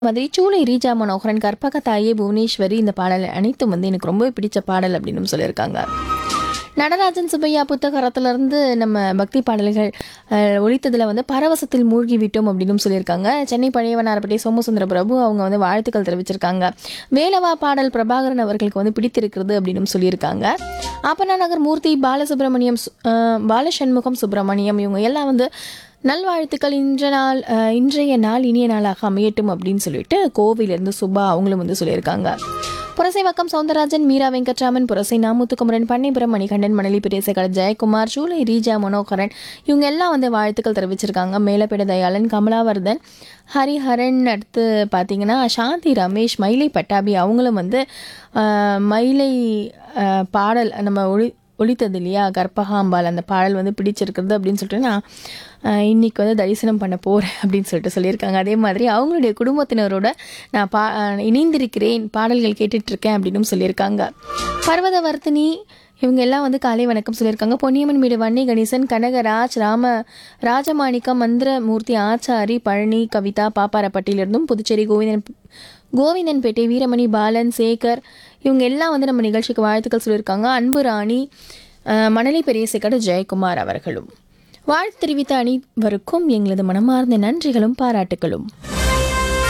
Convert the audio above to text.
மாதிரி சூளை ரீஜா மனோகரன் கற்பக தாயே புவனேஸ்வரி இந்த பாடல் அனைத்தும் வந்து எனக்கு ரொம்ப பிடிச்ச பாடல் அப்படின்னு சொல்லியிருக்காங்க நடராஜன் சுப்பையா புத்தகரத்துலேருந்து நம்ம பக்தி பாடல்கள் அஹ், ஒலித்ததுல வந்து பரவசத்தில் மூழ்கி விட்டோம் அப்படின்னு சொல்லியிருக்காங்க சென்னை பழையவனார்பட்டி சோமசுந்தர பிரபு அவங்க வந்து வாழ்த்துக்கள் தெரிவிச்சிருக்காங்க வேலவா பாடல் பிரபாகரன் அவர்களுக்கு வந்து பிடித்திருக்கிறது அப்படின்னு சொல்லியிருக்காங்க அப்பனா நகர் மூர்த்தி பாலசுப்ரமணியம் சு- அஹ், பாலசண்முகம் சுப்பிரமணியம் இவங்க எல்லாம் வந்து நல்வாழ்த்துக்கள் இன்ற நாள் அஹ், இன்றைய நாள் இனிய நாளாக அமையட்டும் அப்படின்னு சொல்லிட்டு கோவிலிருந்து சுபா அவங்களும் வந்து சொல்லியிருக்காங்க புரசைவக்கம் சவுந்தரராஜன் மீரா வெங்கட்ராமன் புரசை நாமுத்துக்குமரன் பண்ணைபுரம் மணிகண்டன் மணலி பிரேசகர் ஜெயக்குமார் சூளை ரீஜா மனோகரன் இவங்க எல்லாம் வந்து வாழ்த்துக்கள் தெரிவிச்சிருக்காங்க மேலப்பேட தயாளன் கமலாவர்தன் ஹரிஹரன் அடுத்து பார்த்தீங்கன்னா சாந்தி ரமேஷ் மயிலை பட்டாபி அவங்களும் வந்து அஹ், மயிலை அஹ், பாடல் நம்ம ஒளி ஒழித்தது இல்லையா கற்பகாம்பால் அந்த பாடல் வந்து பிடிச்சிருக்கிறது அப்படின்னு சொல்லிட்டு நான் ஆஹ், இன்னைக்கு வந்து தரிசனம் பண்ண போகிறேன் அப்படின்னு சொல்லிட்டு சொல்லியிருக்காங்க அதே மாதிரி அவங்களுடைய குடும்பத்தினரோட நான் பா ஆஹ், இணைந்திருக்கிறேன் பாடல்கள் கேட்டுட்டு இருக்கேன் அப்படின்னு சொல்லியிருக்காங்க பர்வதவர்த்தினி இவங்க எல்லாம் வந்து காலை வணக்கம் சொல்லியிருக்காங்க பொன்னியம்மன் மீடு வன்னி கணேசன் கனகராஜ் ராம ராஜமாணிக்கம் மந்திரமூர்த்தி ஆச்சாரி பழனி கவிதா பாப்பாரப்பட்டியிலிருந்தும் புதுச்சேரி கோவிந்தன் கோவிந்தன்பேட்டை வீரமணி பாலன் சேகர் இவங்க எல்லாம் வந்து நம்ம நிகழ்ச்சிக்கு வாழ்த்துக்கள் சொல்லியிருக்காங்க அன்பு ராணி அஹ், மணலி பெரியசேகர் ஜெயக்குமார் அவர்களும் வாழ்த்து தெரிவித்த அனைவருக்கும் எங்களது மனமார்ந்த நன்றிகளும் பாராட்டுகளும்